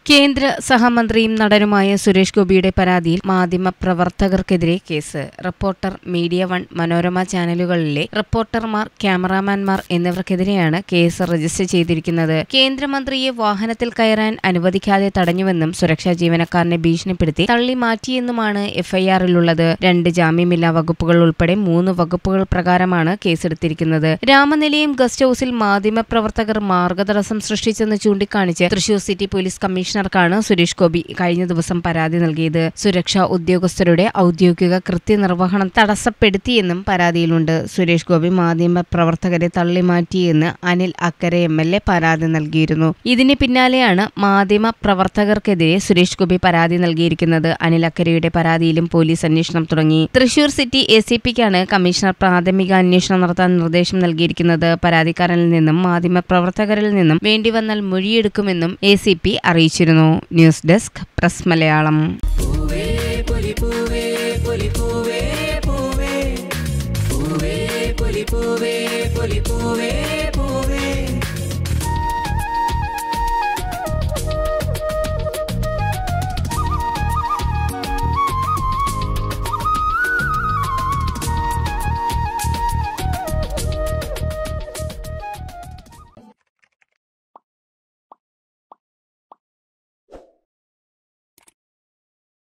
കേന്ദ്ര സഹമന്ത്രിയും നടനുമായ സുരേഷ് ഗോപിയുടെ പരാതിയിൽ മാധ്യമപ്രവർത്തകർക്കെതിരെ case reporter media one Manorama ചാനലുകളിലെ റിപ്പോർട്ടർമാർ ക്യാമറാമാൻമാർ എന്നിവർക്കെതിരെയാണ് കേസ് രജിസ്റ്റർ ചെയ്തിരിക്കുന്നത് കേന്ദ്രമന്ത്രിയെ വാഹനത്തിൽ കയറാൻ അനുവദിക്കാതെ തടഞ്ഞുവെന്നും സുരക്ഷാ ജീവനക്കാരനെ ഭീഷണിപ്പെടുത്തി തള്ളി മാറ്റിയെന്നുമാണ് എഫ്ഐആറിലുള്ളത് രണ്ട് ജാമ്യമില്ലാ വകുപ്പുകൾ ഉൾപ്പെടെ മൂന്ന് വകുപ്പുകൾ പ്രകാരമാണ് കേസെടുത്തിരിക്കുന്നത് രാമനിലയം ഗസ്റ്റ് ഹൌസിൽ മാധ്യമപ്രവർത്തകർ മാർഗതടസ്സം സൃഷ്ടിച്ചെന്ന് ചൂണ്ടിക്കാണിച്ച് തൃശൂർ സിറ്റി പോലീസ് കമ്മീഷണർക്കാണ് സുരേഷ് ഗോപി കഴിഞ്ഞ ദിവസം പരാതി നൽകിയത് സുരക്ഷാ ഉദ്യോഗസ്ഥരുടെ ഔദ്യോഗിക കൃത്യനിർവഹണം തടസ്സപ്പെടുത്തിയെന്നും പരാതിയിലുണ്ട് സുരേഷ് ഗോപി മാധ്യമ പ്രവർത്തകരെ തള്ളിമാറ്റിയെന്ന് അനിൽ അക്കരെ എം എൽ എ പരാതി നൽകിയിരുന്നു ഇതിന് പിന്നാലെയാണ് മാധ്യമ പ്രവർത്തകർക്കെതിരെ സുരേഷ് ഗോപി പരാതി നൽകിയിരിക്കുന്നത് അനിൽ അക്കരയുടെ പരാതിയിലും പോലീസ് അന്വേഷണം തുടങ്ങി തൃശൂർ സിറ്റി എ സി പിക്കാണ് കമ്മീഷണർ പ്രാഥമിക അന്വേഷണം നടത്താൻ നിർദ്ദേശം നൽകിയിരിക്കുന്നത് പരാതിക്കാരനിൽ നിന്നും മാധ്യമ പ്രവർത്തകരിൽ നിന്നും വേണ്ടിവന്നാൽ മൊഴിയെടുക്കുമെന്നും എ സി പി അറിയിച്ചിരുന്നു ന്യൂസ് ഡെസ്ക് പ്രസ് മലയാളം പൂവേ പൊലി പൂവേ പൊലി പൂവേ പൂവേ പൂവേ പൊലി പൂവേ പൊലി പൂവേ